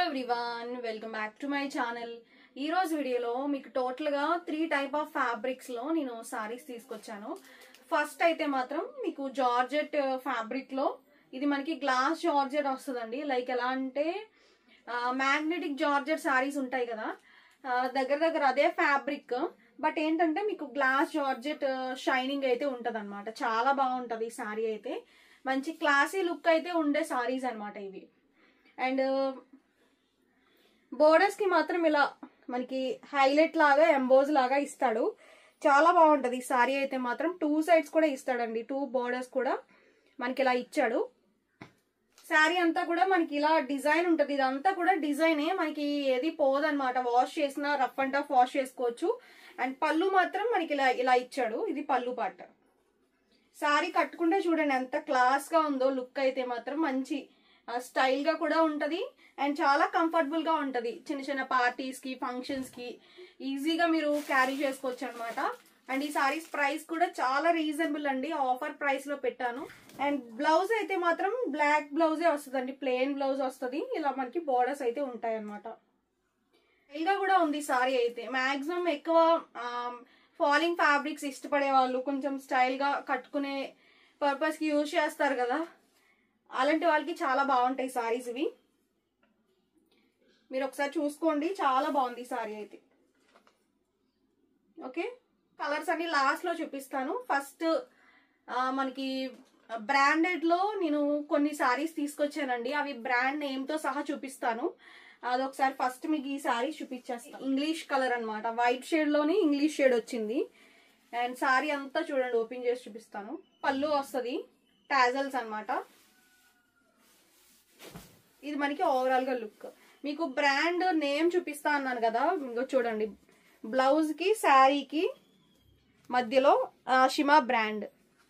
everyone welcome back to my channel ఈ రోజు వీడియోలో మీకు టోటల్ గా త్రీ టైప్ ఆఫ్ ఫ్యాబ్రిక్స్ లో నేను సారీస్ తీసుకొచ్చాను ఫస్ట్ అయితే మాత్రం మీకు జార్జెట్ ఫ్యాబ్రిక్ లో ఇది మనకి గ్లాస్ జార్జెట్ వస్తుందండి లైక్ ఎలా అంటే మ్యాగ్నెటిక్ జార్జెట్ సారీస్ ఉంటాయి కదా ఆ, దగ్గర దగ్గర అదే ఫ్యాబ్రిక్ బట్ ఏంటంటే మీకు గ్లాస్ జార్జెట్ షైనింగ్ అయితే ఉంటది చాలా బాగుంటది ఈ సారీ అయితే మంచి క్లాసీ లుక్ అయితే ఉండే సారీస్ అన్నమాట ఇవి అండ్ బోర్డర్స్ కి మాత్రం ఇలా మనకి హైలైట్ లాగా ఎంబోజ్ లాగా ఇస్తాడు చాలా బాగుంటది ఈ సారీ అయితే మాత్రం టూ సైడ్స్ కూడా ఇస్తాడండి టూ బోర్డర్స్ కూడా మనకి ఇలా ఇచ్చాడు శారీ అంతా కూడా మనకి ఇలా డిజైన్ ఉంటది ఇదంతా కూడా డిజైనే మనకి ఏది పోదన్నమాట వాష్ చేసినా రఫ్ అండ్ టఫ్ వాష్ చేసుకోవచ్చు అండ్ పళ్ళు మాత్రం మనకి ఇలా ఇలా ఇచ్చాడు ఇది పళ్ళు పాట శారీ కట్టుకుంటే చూడండి ఎంత క్లాస్ గా ఉందో లుక్ అయితే మాత్రం మంచి స్టైల్ గా కూడా ఉంటది అండ్ చాలా కంఫర్టబుల్ గా ఉంటది చిన్న చిన్న పార్టీస్ కి ఫంక్షన్స్ కి ఈజీగా మీరు క్యారీ చేసుకోవచ్చు అనమాట అండ్ ఈ సారీస్ ప్రైస్ కూడా చాలా రీజనబుల్ అండి ఆఫర్ ప్రైస్ లో పెట్టాను అండ్ బ్లౌజ్ అయితే మాత్రం బ్లాక్ బ్లౌజే వస్తుందండి ప్లెయిన్ బ్లౌజ్ వస్తుంది ఇలా మనకి బోర్డర్స్ అయితే ఉంటాయి అనమాట గా కూడా ఉంది సారీ అయితే మాక్సిమం ఎక్కువ ఫాలింగ్ ఫ్యాబ్రిక్స్ ఇష్టపడే వాళ్ళు కొంచెం స్టైల్ గా కట్టుకునే పర్పస్ కి యూజ్ చేస్తారు కదా అలాంటి వాళ్ళకి చాలా బాగుంటాయి సారీస్ ఇవి మీరు ఒకసారి చూసుకోండి చాలా బాగుంది ఈ సారీ అయితే ఓకే కలర్స్ అన్ని లాస్ట్ లో చూపిస్తాను ఫస్ట్ మనకి బ్రాండెడ్ లో నేను కొన్ని సారీస్ తీసుకొచ్చానండి అవి బ్రాండ్ నేమ్ తో సహా చూపిస్తాను అదొకసారి ఫస్ట్ మీకు ఈ సారీ చూపించేస్తాను ఇంగ్లీష్ కలర్ అన్నమాట వైట్ షేడ్ లోని ఇంగ్లీష్ షేడ్ వచ్చింది అండ్ సారీ అంతా చూడండి ఓపెన్ చేసి చూపిస్తాను పళ్ళు వస్తుంది టాజల్స్ అన్నమాట ఇది మనకి ఓవరాల్ గా లుక్ మీకు బ్రాండ్ నేమ్ చూపిస్తా అన్నాను కదా ఇంకో చూడండి బ్లౌజ్ కి శారీకి మధ్యలో షిమా బ్రాండ్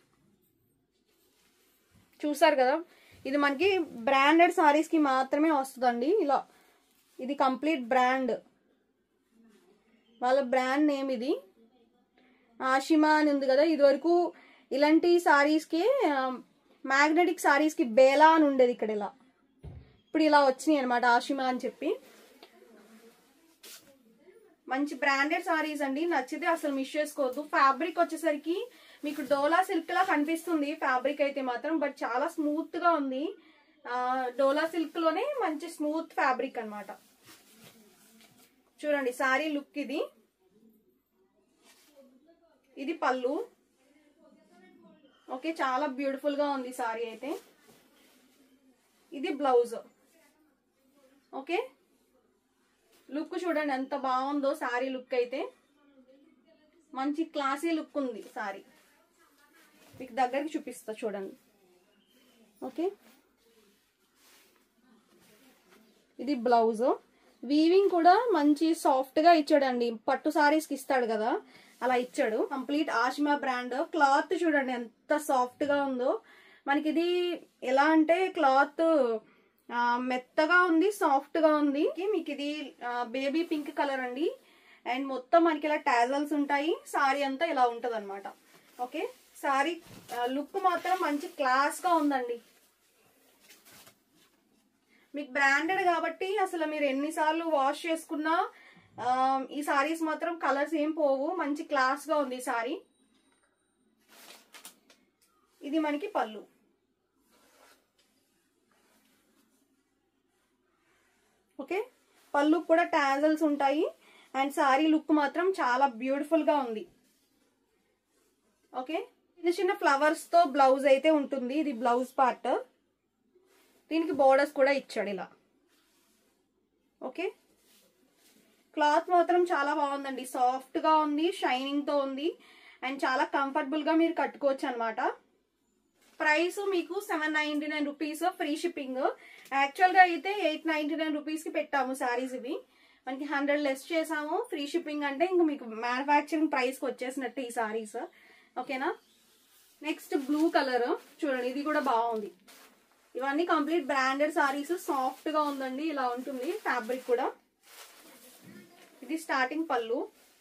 చూసారు కదా ఇది మనకి బ్రాండెడ్ సారీస్ కి మాత్రమే వస్తుందండి ఇలా ఇది కంప్లీట్ బ్రాండ్ వాళ్ళ బ్రాండ్ నేమ్ ఇది ఆషిమా అని ఉంది కదా ఇది వరకు ఇలాంటి సారీస్కి మ్యాగ్నెటిక్ సారీస్కి బేలా అని ఉండేది ఇక్కడ ఇలా ఇప్పుడు ఇలా వచ్చినాయి అనమాట ఆషిమా అని చెప్పి మంచి బ్రాండెడ్ సారీస్ అండి నచ్చితే అసలు మిస్ చేసుకోవద్దు ఫ్యాబ్రిక్ వచ్చేసరికి మీకు డోలా సిల్క్ లా కనిపిస్తుంది ఫ్యాబ్రిక్ అయితే మాత్రం బట్ చాలా స్మూత్ గా ఉంది డోలా సిల్క్ లోనే మంచి స్మూత్ ఫ్యాబ్రిక్ అన్నమాట చూడండి సారీ లుక్ ఇది ఇది పళ్ళు ఓకే చాలా బ్యూటిఫుల్ గా ఉంది సారీ అయితే ఇది బ్లౌజ్ ఓకే లుక్ చూడండి ఎంత బాగుందో సారీ లుక్ అయితే మంచి క్లాసీ లుక్ ఉంది సారీ మీకు దగ్గరికి చూపిస్తా చూడండి ఓకే ఇది బ్లౌజ్ వీవింగ్ కూడా మంచి సాఫ్ట్ గా ఇచ్చాడండి పట్టు సారీస్ కి ఇస్తాడు కదా అలా ఇచ్చాడు కంప్లీట్ ఆషిమా బ్రాండ్ క్లాత్ చూడండి ఎంత సాఫ్ట్ గా ఉందో మనకి ఇది ఎలా అంటే క్లాత్ మెత్తగా ఉంది సాఫ్ట్ గా ఉంది మీకు ఇది బేబీ పింక్ కలర్ అండి అండ్ మొత్తం మనకి ఇలా టాజల్స్ ఉంటాయి సారీ అంతా ఇలా ఉంటది అనమాట ఓకే సారీ లుక్ మాత్రం మంచి క్లాస్ గా ఉందండి మీకు బ్రాండెడ్ కాబట్టి అసలు మీరు ఎన్నిసార్లు వాష్ చేసుకున్నా ఈ సారీస్ మాత్రం కలర్స్ ఏం పోవు మంచి క్లాస్ గా ఉంది ఈ సారీ ఇది మనకి పళ్ళు ఓకే పళ్ళు కూడా టాజల్స్ ఉంటాయి అండ్ సారీ లుక్ మాత్రం చాలా బ్యూటిఫుల్ గా ఉంది ఓకే చిన్న చిన్న ఫ్లవర్స్ తో బ్లౌజ్ అయితే ఉంటుంది ఇది బ్లౌజ్ పార్ట్ దీనికి బోర్డర్స్ కూడా ఇచ్చాడు ఇలా ఓకే క్లాత్ మాత్రం చాలా బాగుందండి సాఫ్ట్ గా ఉంది షైనింగ్ తో ఉంది అండ్ చాలా కంఫర్టబుల్ గా మీరు కట్టుకోవచ్చు అనమాట ప్రైస్ మీకు seven ninety nine rupees free shipping actual గా అయితే ఎయిట్ నైన్టీ నైన్ రూపీస్ కి పెట్టాము సారీస్ ఇవి మనకి హండ్రెడ్ లెస్ చేసాము ఫ్రీ షిప్పింగ్ అంటే ఇంక మీకు మ్యానుఫ్యాక్చరింగ్ ప్రైస్ కి వచ్చేసినట్టు ఈ సారీస్ ఓకేనా నెక్స్ట్ బ్లూ కలర్ చూడండి ఇది కూడా బాగుంది ఇవన్నీ కంప్లీట్ బ్రాండెడ్ సారీస్ సాఫ్ట్ గా ఉందండి ఇలా ఉంటుంది ఫ్యాబ్రిక్ కూడా ఇది స్టార్టింగ్ పళ్ళు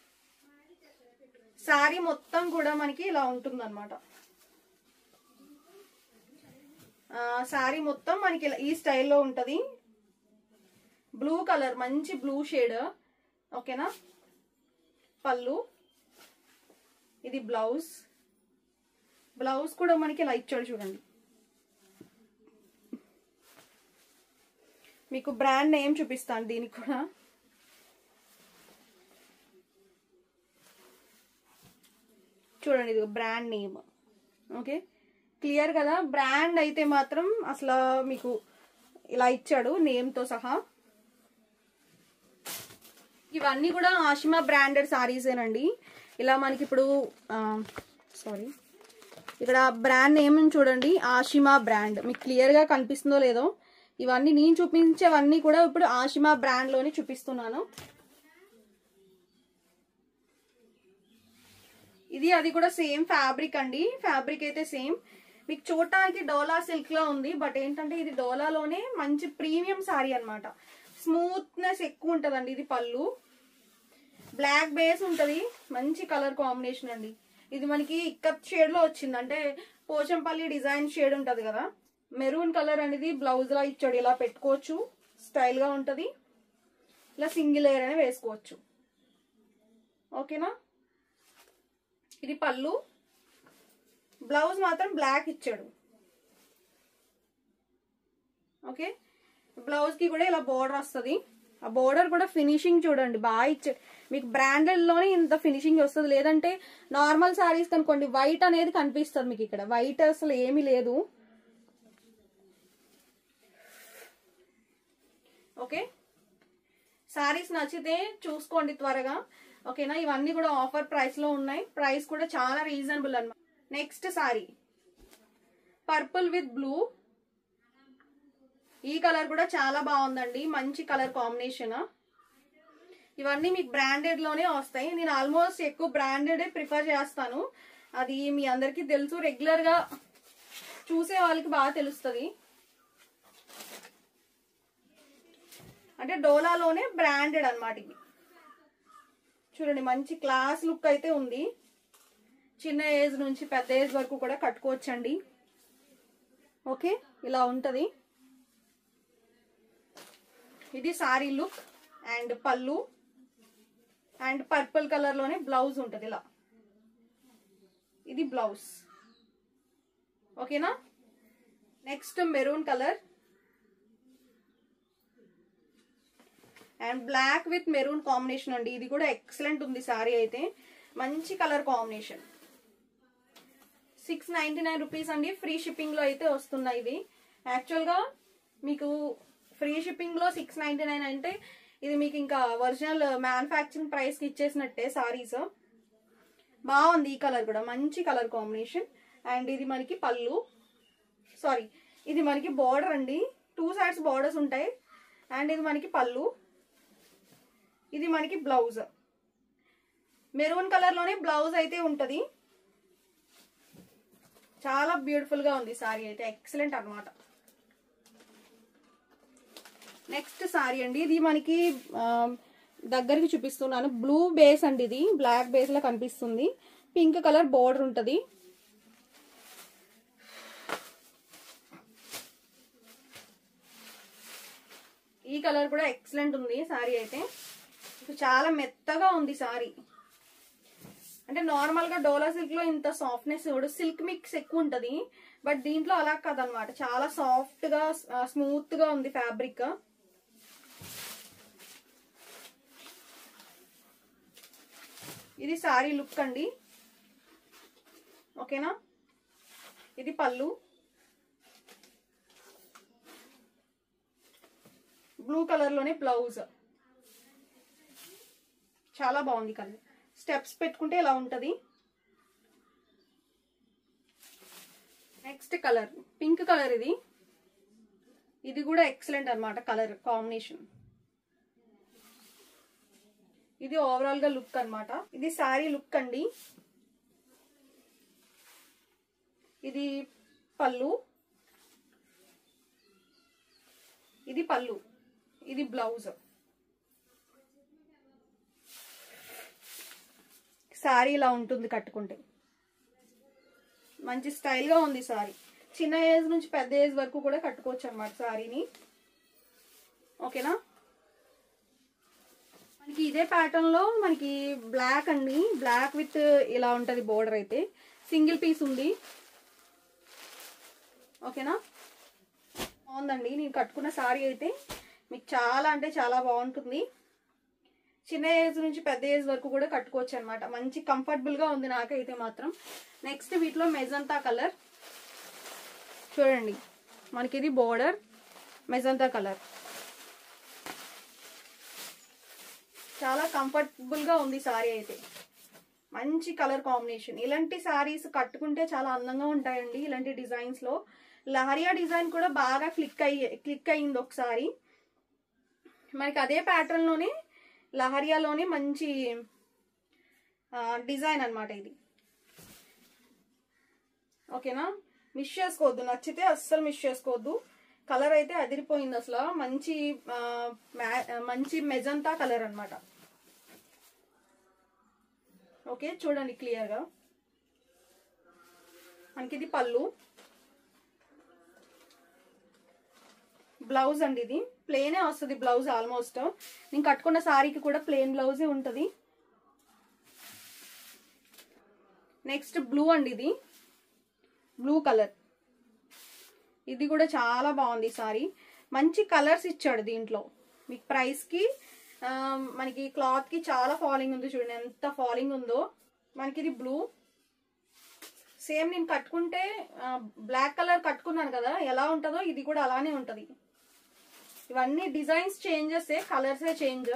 శారీ మొత్తం కూడా మనకి ఇలా ఉంటుంది అనమాట శారీ మొత్తం మనకి ఇలా ఈ స్టైల్లో ఉంటది బ్లూ కలర్ మంచి బ్లూ షేడ్ ఓకేనా పళ్ళు ఇది బ్లౌజ్ బ్లౌజ్ కూడా మనకి ఇలా ఇచ్చాడు చూడండి మీకు బ్రాండ్ నేమ్ చూపిస్తాను దీనికి కూడా చూడండి ఇది బ్రాండ్ నేమ్ ఓకే క్లియర్ కదా బ్రాండ్ అయితే మాత్రం అసలు మీకు ఇలా ఇచ్చాడు నేమ్తో సహా ఇవన్నీ కూడా ఆషిమా బ్రాండెడ్ సారీసేనండి ఇలా మనకి ఇప్పుడు సారీ ఇక్కడ బ్రాండ్ నేమ్ చూడండి ఆషిమా బ్రాండ్ మీకు క్లియర్గా కనిపిస్తుందో లేదో ఇవన్నీ నేను చూపించేవన్నీ కూడా ఇప్పుడు ఆషిమా బ్రాండ్లోనే చూపిస్తున్నాను ఇది అది కూడా సేమ్ ఫ్యాబ్రిక్ అండి ఫ్యాబ్రిక్ అయితే సేమ్ మీకు చూడటానికి డోలా సిల్క్ లా ఉంది బట్ ఏంటంటే ఇది డోలాలోనే మంచి ప్రీమియం సారీ అనమాట స్మూత్నెస్ ఎక్కువ ఉంటుందండి ఇది పళ్ళు బ్లాక్ బేస్ ఉంటుంది మంచి కలర్ కాంబినేషన్ అండి ఇది మనకి ఇక్కత్ షేడ్ లో వచ్చింది అంటే పోచంపల్లి డిజైన్ షేడ్ ఉంటది కదా మెరూన్ కలర్ అనేది బ్లౌజ్ లా ఇచ్చాడు ఇలా పెట్టుకోవచ్చు స్టైల్ గా ఉంటది ఇలా సింగిల్ లేయర్ అయినా వేసుకోవచ్చు ఓకేనా ఇది పళ్ళు బ్లౌజ్ మాత్రం బ్లాక్ ఇచ్చాడు ఓకే బ్లౌజ్ కి కూడా ఇలా బోర్డర్ వస్తుంది ఆ బోర్డర్ కూడా ఫినిషింగ్ చూడండి బాగా ఇచ్చాడు మీకు బ్రాండెడ్ లోనే ఇంత ఫినిషింగ్ వస్తుంది లేదంటే నార్మల్ సారీస్ కనుకోండి వైట్ అనేది కనిపిస్తుంది మీకు ఇక్కడ వైట్ అసలు ఏమీ లేదు ఓకే సారీస్ నచ్చితే చూసుకోండి త్వరగా ఓకేనా ఇవన్నీ కూడా ఆఫర్ ప్రైస్ లో ఉన్నాయి ప్రైస్ కూడా చాలా రీజనబుల్ అన్నమాట next sari purple with blue ఈ కలర్ కూడా చాలా బాగుందండి మంచి కలర్ కాంబినేషన్ ఇవన్నీ మీకు బ్రాండెడ్ లోనే వస్తాయి నేను ఆల్మోస్ట్ ఎక్కువ బ్రాండెడ్ ప్రిఫర్ చేస్తాను అది మీ అందరికీ తెలుసు రెగ్యులర్ గా చూసే వాళ్ళకి బాగా తెలుస్తుంది అంటే డోలాలోనే బ్రాండెడ్ అన్నమాట ఇవి చూడండి మంచి క్లాస్ లుక్ అయితే ఉంది చిన్న ఏజ్ నుంచి పెద్ద ఏజ్ వరకు కూడా కట్టుకోవచ్చండి ఓకే ఇలా ఉంటుంది ఇది సారీ లుక్ అండ్ పళ్ళు అండ్ పర్పుల్ కలర్ లోనే బ్లౌజ్ ఉంటుంది ఇలా ఇది బ్లౌజ్ ఓకేనా next maroon colour and black with maroon combination అండి ఇది కూడా ఎక్సలెంట్ ఉంది సారీ అయితే మంచి colour combination six ninety nine rupees అండి ఫ్రీ షిప్పింగ్ లో అయితే వస్తున్నాయి ఇవి యాక్చువల్ గా మీకు ఫ్రీ షిప్పింగ్ లో సిక్స్ నైన్టీ నైన్ అంటే ఇది మీకు ఇంకా ఒరిజినల్ మ్యానుఫ్యాక్చరింగ్ ప్రైస్ కి ఇచ్చేసినట్టే సారీస్ బాగుంది ఈ కలర్ కూడా మంచి కలర్ కాంబినేషన్ అండ్ ఇది మనకి పళ్ళు సారీ ఇది మనకి బార్డర్ అండి టూ సైడ్స్ బార్డర్స్ ఉంటాయి అండ్ ఇది మనకి పళ్ళు ఇది మనకి బ్లౌజ్ మెరూన్ కలర్ లోనే బ్లౌజ్ అయితే ఉంటది చాలా బ్యూటిఫుల్ గా ఉంది సారీ అయితే ఎక్సలెంట్ అన్నమాట నెక్స్ట్ సారీ అండి ఇది మనకి ఆ, దగ్గరికి చూపిస్తున్నాను బ్లూ బేస్ అండి ఇది బ్లాక్ బేస్ లా కనిపిస్తుంది పింక్ కలర్ బోర్డర్ ఉంటది ఈ కలర్ కూడా ఎక్సలెంట్ ఉంది సారీ అయితే ఇది చాలా మెత్తగా ఉంది సారీ అంటే నార్మల్ గా డోలా సిల్క్ లో ఇంత సాఫ్ట్నెస్ కూడా సిల్క్ మిక్స్ ఎక్కువ ఉంటది బట్ దీంట్లో అలా కాదనమాట చాలా సాఫ్ట్ గా స్మూత్ గా ఉంది ఫ్యాబ్రిక్ ఇది సారీ లుక్ అండి ఓకేనా ఇది పళ్ళు బ్లూ కలర్ లోనే బ్లౌజ్ చాలా బాగుంది కలర్ స్టెప్స్ పెట్టుకుంటే ఇలా ఉంటది నెక్స్ట్ కలర్ పింక్ కలర్ ఇది ఇది కూడా ఎక్సలెంట్ అన్నమాట కలర్ కాంబినేషన్ ఇది ఓవరాల్ గా లుక్ అన్నమాట ఇది శారీ లుక్ అండి ఇది పళ్ళు ఇది పళ్ళు ఇది బ్లౌజ్ శారీ ఇలా ఉంటుంది కట్టుకుంటే మంచి స్టైల్గా ఉంది సారీ చిన్న ఏజ్ నుంచి పెద్ద ఏజ్ వరకు కూడా కట్టుకోవచ్చు అనమాట సారీని ఓకేనా మనకి ఇదే ప్యాటర్న్ లో మనకి బ్లాక్ అండి బ్లాక్ విత్ ఇలా ఉంటది బోర్డర్ అయితే సింగిల్ పీస్ ఉంది ఓకేనా బాగుందండి నేను కట్టుకున్న సారీ అయితే మీకు చాలా అంటే చాలా బాగుంటుంది చిన్న ఏజ్ నుంచి పెద్ద ఏజ్ వరకు కూడా కట్టుకోవచ్చు అనమాట మంచి కంఫర్టబుల్ గా ఉంది నాకైతే మాత్రం నెక్స్ట్ వీటిలో మెజంతా కలర్ చూడండి మనకి ఇది బోర్డర్ మెజంతా కలర్ చాలా కంఫర్టబుల్ గా ఉంది సారీ అయితే మంచి కలర్ కాంబినేషన్ ఇలాంటి సారీస్ కట్టుకుంటే చాలా అందంగా ఉంటాయండి ఇలాంటి డిజైన్స్ లో లహరియా డిజైన్ కూడా బాగా క్లిక్ అయ్యి క్లిక్ అయ్యింది ఒకసారి మనకి అదే ప్యాటర్న్ లోనే లహరియాలోనే మంచి డిజైన్ అన్నమాట ఇది ఓకేనా మిస్ చేసుకోవద్దు నచ్చితే అస్సలు మిస్ చేసుకోవద్దు కలర్ అయితే అదిరిపోయింది అసలు మంచి ఆ, మ్యా- మంచి మెజంతా కలర్ అన్నమాట ఓకే చూడండి క్లియర్గా మనకి ఇది పళ్ళు బ్లౌజ్ అండి ఇది ప్లేనే వస్తుంది బ్లౌజ్ ఆల్మోస్ట్ నేను కట్టుకున్న సారీకి కూడా ప్లేన్ బ్లౌజే ఉంటుంది నెక్స్ట్ బ్లూ అండి ఇది బ్లూ కలర్ ఇది కూడా చాలా బాగుంది ఈ సారీ మంచి కలర్స్ ఇచ్చాడు దీంట్లో మీకు ప్రైస్కి ఆ, మనకి క్లాత్కి చాలా ఫాలింగ్ ఉంది చూడండి ఎంత ఫాలింగ్ ఉందో మనకి ఇది బ్లూ సేమ్ నేను కట్టుకుంటే బ్లాక్ కలర్ కట్టుకున్నాను కదా ఎలా ఉంటుందో ఇది కూడా అలానే ఉంటుంది ఇవన్నీ డిజైన్స్ చేంజెస్ కలర్సే చేంజ్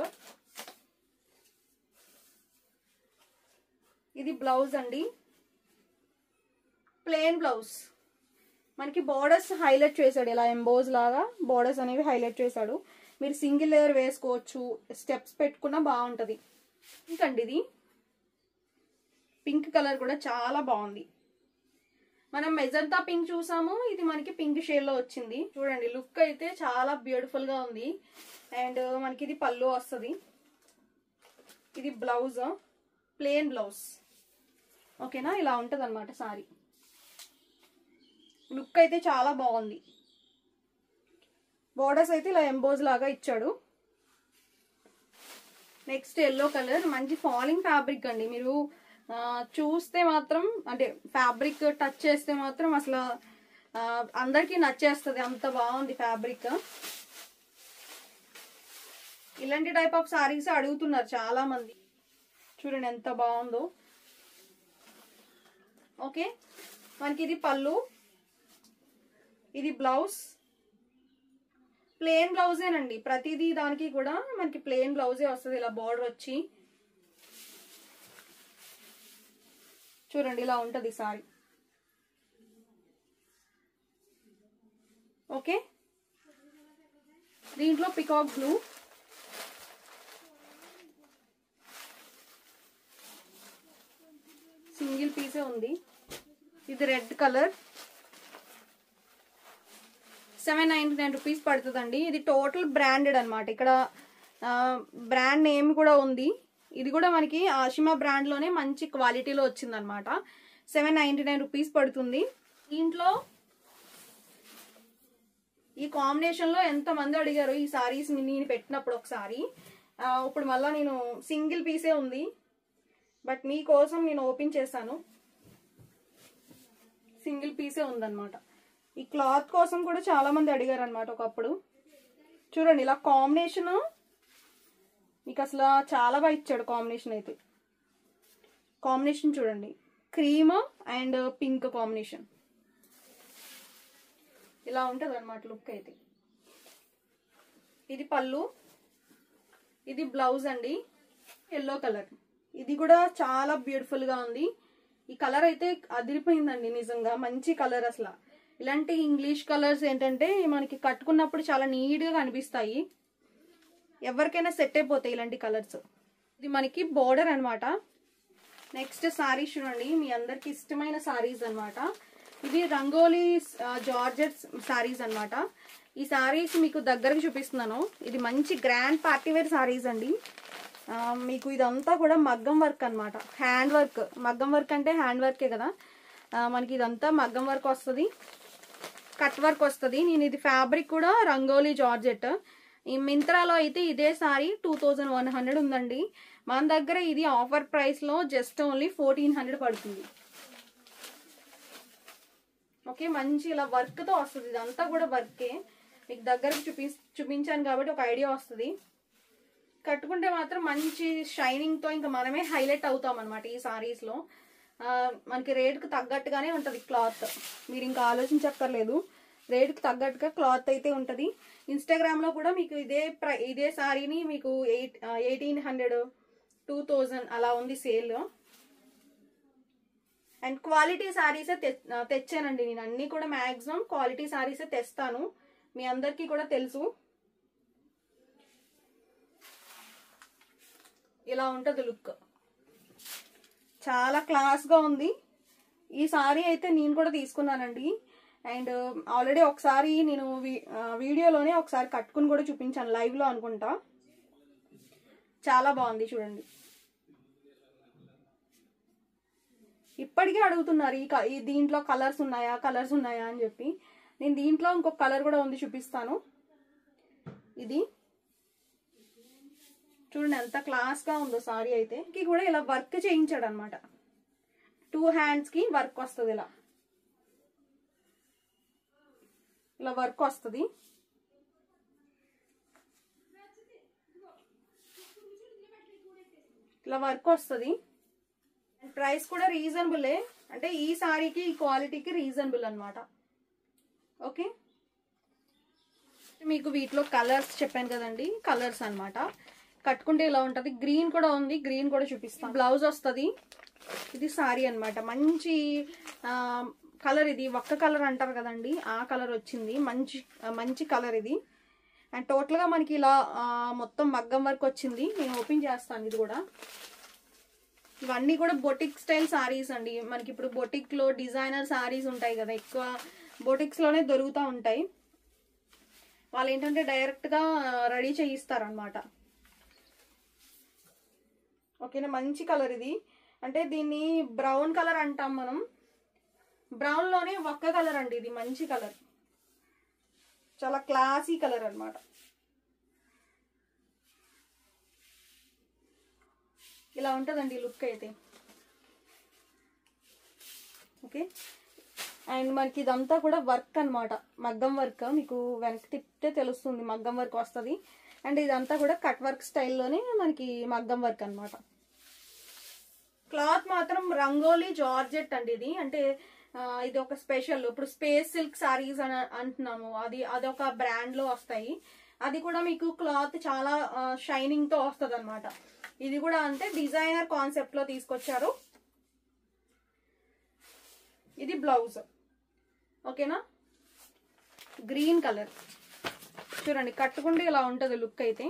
ఇది బ్లౌజ్ అండి ప్లెయిన్ బ్లౌజ్ మనకి బోర్డర్స్ హైలైట్ చేశాడు ఇలా ఎంబోజ్ లాగా బోర్డర్స్ అనేవి హైలైట్ చేశాడు మీరు సింగిల్ లేయర్ వేసుకోవచ్చు స్టెప్స్ పెట్టుకున్నా బాగుంటుంది ఇంకండి ఇది పింక్ కలర్ కూడా చాలా బాగుంది మనం మెజంతా పింక్ చూసాము ఇది మనకి పింక్ షేడ్ లో వచ్చింది చూడండి లుక్ అయితే చాలా బ్యూటిఫుల్ గా ఉంది అండ్ మనకి ఇది పళ్ళు వస్తుంది ఇది బ్లౌజ్ ప్లేన్ బ్లౌజ్ ఓకేనా ఇలా ఉంటది అనమాట సారీ లుక్ అయితే చాలా బాగుంది బోర్డర్స్ అయితే ఇలా ఎంబోజ్ లాగా ఇచ్చాడు నెక్స్ట్ ఎల్లో కలర్ మంచి ఫాలింగ్ ఫ్యాబ్రిక్ అండి మీరు ఆ, చూస్తే మాత్రం అంటే ఫ్యాబ్రిక్ టచ్ చేస్తే మాత్రం అసలు ఆ, అందరికీ నచ్చేస్తుంది అంత బాగుంది ఫ్యాబ్రిక్ ఇలాంటి టైప్ ఆఫ్ సారీస్ అడుగుతున్నారు చాలా మంది చూడండి ఎంత బాగుందో ఓకే మనకి ఇది పళ్ళు ఇది బ్లౌజ్ ప్లెయిన్ బ్లౌజేనండి ప్రతిదీ దానికి కూడా మనకి ప్లెయిన్ బ్లౌజే వస్తుంది ఇలా బార్డర్ వచ్చి చూడండి ఇలా ఉంటది సారీ ఓకే దీంట్లో పికాక్ బ్లూ సింగిల్ పీసే ఉంది ఇది red colour seven ninety nine rupees పడుతుందండి ఇది టోటల్ బ్రాండెడ్ అనమాట ఇక్కడ బ్రాండ్ నేమ్ కూడా ఉంది ఇది కూడా మనకి ఆషిమా బ్రాండ్లోనే మంచి క్వాలిటీలో వచ్చిందనమాట సెవెన్ నైంటీ నైన్ రూపీస్ పడుతుంది దీంట్లో ఈ కాంబినేషన్లో ఎంతమంది అడిగారు ఈ సారీస్ నేను పెట్టినప్పుడు ఒకసారి ఆ, ఇప్పుడు మళ్ళీ నేను సింగిల్ పీసే ఉంది బట్ మీకోసం నేను ఓపెన్ చేశాను సింగిల్ పీసే ఉందన్నమాట ఈ క్లాత్ కోసం కూడా చాలా మంది అడిగారు అనమాట ఒకప్పుడు చూడండి ఇలా కాంబినేషన్ మీకు అసలు చాలా బాగా ఇచ్చాడు కాంబినేషన్ అయితే కాంబినేషన్ చూడండి క్రీమ్ అండ్ పింక్ కాంబినేషన్ ఇలా ఉంటుంది అనమాట లుక్ అయితే ఇది పళ్ళు ఇది బ్లౌజ్ అండి ఎల్లో కలర్ ఇది కూడా చాలా బ్యూటిఫుల్ గా ఉంది ఈ కలర్ అయితే అదిరిపోయిందండి నిజంగా మంచి కలర్ అసలు ఇలాంటి ఇంగ్లీష్ కలర్స్ ఏంటంటే మనకి కట్టుకున్నప్పుడు చాలా నీట్ గా కనిపిస్తాయి ఎవరికైనా సెట్ అయిపోతాయి ఇలాంటి కలర్స్ ఇది మనకి బోర్డర్ అన్నమాట నెక్స్ట్ సారీస్ చూడండి మీ అందరికి ఇష్టమైన సారీస్ అన్నమాట ఇది రంగోలీ జార్జెట్ సారీస్ అన్నమాట ఈ సారీస్ మీకు దగ్గరకు చూపిస్తున్నాను ఇది మంచి గ్రాండ్ పార్టీ వేర్ సారీస్ అండి ఆ, మీకు ఇదంతా కూడా మగ్గం వర్క్ అన్నమాట హ్యాండ్ వర్క్ మగ్గం వర్క్ అంటే హ్యాండ్ వర్కే కదా ఆ, మనకి ఇదంతా మగ్గం వర్క్ వస్తుంది కట్ వర్క్ వస్తుంది నేను ఇది ఫ్యాబ్రిక్ కూడా రంగోలీ జార్జెట్ ఈ మింత్రాలో అయితే ఇదే sari two thousand one hundred ఉందండి మన దగ్గర ఇది ఆఫర్ ప్రైస్లో జస్ట్ ఓన్లీ ఫోర్టీన్ హండ్రెడ్ పడుతుంది ఓకే మంచి ఇలా వర్క్తో వస్తుంది ఇదంతా కూడా వర్కే మీకు దగ్గరకు చూపి చూపించాను కాబట్టి ఒక ఐడియా వస్తుంది కట్టుకుంటే మాత్రం మంచి షైనింగ్తో ఇంకా మనమే హైలైట్ అవుతాం అనమాట ఈ సారీస్లో మనకి రేటుకు తగ్గట్టుగానే ఉంటుంది క్లాత్ మీరు ఇంకా ఆలోచించక్కర్లేదు రేటుకు తగ్గట్టుగా క్లాత్ అయితే ఉంటుంది ఇన్స్టాగ్రామ్లో కూడా మీకు ఇదే ప్ర ఇదే సారీని మీకు eight eighteen hundred two thousand అలా ఉంది సేల్ అండ్ క్వాలిటీ శారీసే తెచ్చానండి నేను అన్ని కూడా మ్యాక్సిమం క్వాలిటీ శారీసే తెస్తాను మీ అందరికీ కూడా తెలుసు ఇలా ఉంటుంది లుక్ చాలా క్లాస్గా ఉంది ఈ సారీ అయితే నేను కూడా తీసుకున్నానండి అండ్ ఆల్రెడీ ఒకసారి నేను వీడియోలోనే ఒకసారి కట్టుకుని కూడా చూపించాను లైవ్లో అనుకుంటా చాలా బాగుంది చూడండి ఇప్పటికే అడుగుతున్నారు ఈ ఈ దీంట్లో కలర్స్ ఉన్నాయా కలర్స్ ఉన్నాయా అని చెప్పి నేను దీంట్లో ఇంకొక కలర్ కూడా ఉంది చూపిస్తాను ఇది చూడండి ఎంత క్లాస్గా ఉందో సారీ అయితే కి కూడా ఇలా వర్క్ చేయించాడు అనమాట టూ హ్యాండ్స్కి వర్క్ వస్తుంది ఇలా ఇలా వర్క్ వస్తుంది ఇలా వర్క్ వస్తుంది ప్రైస్ కూడా రీజనబులే అంటే ఈ సారీకి ఈ క్వాలిటీకి రీజనబుల్ అనమాట ఓకే మీకు వీటిలో కలర్స్ చెప్పాను కదండి కలర్స్ అనమాట కట్టుకుంటే ఇలా ఉంటుంది గ్రీన్ కూడా ఉంది గ్రీన్ కూడా చూపిస్తాను బ్లౌజ్ వస్తుంది ఇది సారీ అనమాట మంచి కలర్ ఇది ఒక్క కలర్ అంటారు కదండి ఆ కలర్ వచ్చింది మంచి మంచి కలర్ ఇది అండ్ టోటల్గా మనకి ఇలా మొత్తం మగ్గం వర్క్ వచ్చింది నేను ఓపెన్ చేస్తాను ఇది కూడా ఇవన్నీ కూడా బొటిక్ స్టైల్ సారీస్ అండి మనకి ఇప్పుడు బొటిక్లో డిజైనర్ సారీస్ ఉంటాయి కదా ఎక్కువ బొటిక్స్లోనే దొరుకుతూ ఉంటాయి వాళ్ళు ఏంటంటే డైరెక్ట్గా రెడీ చేయిస్తారనమాట ఓకేనా మంచి కలర్ ఇది అంటే దీన్ని బ్రౌన్ కలర్ అంటాం మనం బ్రౌన్లోనే ఒక్క కలర్ అండి ఇది మంచి కలర్ చాలా క్లాసీ కలర్ అనమాట ఇలా ఉంటుందండి లుక్ అయితే ఓకే అండ్ మనకి ఇదంతా కూడా వర్క్ అనమాట మగ్గం వర్క్ మీకు వెనక్కి తిప్పితే తెలుస్తుంది మగ్గం వర్క్ వస్తుంది అండ్ ఇదంతా కూడా కట్ వర్క్ స్టైల్లోనే మనకి మగ్గం వర్క్ అనమాట క్లాత్ మాత్రం రంగోలీ జార్జెట్ అండి ఇది అంటే ఇది ఒక స్పెషల్ ఇప్పుడు స్పేస్ సిల్క్ సారీస్ అని అంటున్నాము అది అదొక బ్రాండ్లో వస్తాయి అది కూడా మీకు క్లాత్ చాలా షైనింగ్తో వస్తుంది అనమాట ఇది కూడా అంటే డిజైనర్ కాన్సెప్ట్లో తీసుకొచ్చారు ఇది బ్లౌజ్ ఓకేనా గ్రీన్ కలర్ చూడండి కట్టుకుంటే ఇలా ఉంటుంది లుక్ అయితే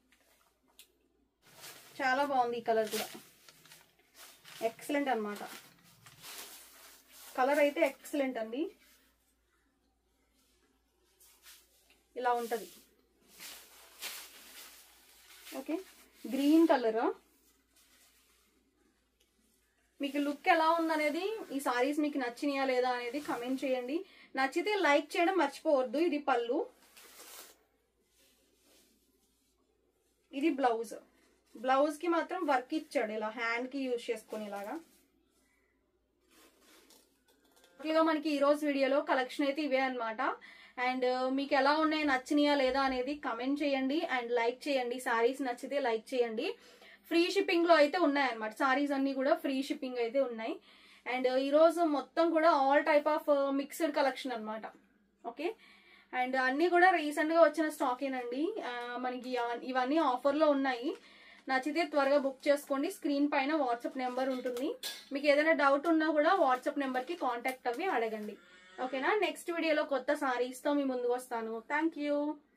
చాలా బాగుంది ఈ కలర్ కూడా ఎక్సలెంట్ అనమాట కలర్ అయితే ఎక్సలెంట్ అండి ఇలా ఉంటుంది ఓకే గ్రీన్ కలర్ మీకు లుక్ ఎలా ఉందనేది ఈ సారీస్ మీకు నచ్చినాయా లేదా అనేది కమెంట్ చేయండి నచ్చితే లైక్ చేయడం మర్చిపోవద్దు ఇది పళ్ళు ఇది బ్లౌజ్ బ్లౌజ్ కి మాత్రం వర్క్ ఇచ్చాడు ఇలా హ్యాండ్ కి యూజ్ చేసుకుని ఇలాగా టోటల్గా మనకి ఈ రోజు వీడియోలో కలెక్షన్ అయితే ఇవే అనమాట అండ్ మీకు ఎలా ఉన్నాయి నచ్చినాయా లేదా అనేది కమెంట్ చేయండి అండ్ లైక్ చేయండి సారీస్ నచ్చితే లైక్ చేయండి ఫ్రీ షిప్పింగ్ లో అయితే ఉన్నాయన్నమాట సారీస్ అన్ని కూడా ఫ్రీ షిప్పింగ్ అయితే ఉన్నాయి అండ్ ఈరోజు మొత్తం కూడా all type of mixed collection అనమాట ఓకే అండ్ అన్నీ కూడా రీసెంట్గా వచ్చిన స్టాకేనండి మనకి ఇవన్నీ ఆఫర్లో ఉన్నాయి నచ్చితే త్వరగా బుక్ చేసుకోండి స్క్రీన్ పైన వాట్సాప్ నెంబర్ ఉంటుంది మీకు ఏదైనా డౌట్ ఉన్నా కూడా వాట్సాప్ నెంబర్కి కాంటాక్ట్ అవ్వి అడగండి ఓకేనా నెక్స్ట్ వీడియోలో కొత్త సారీస్తో మీ ముందుకు వస్తాను థ్యాంక్ యూ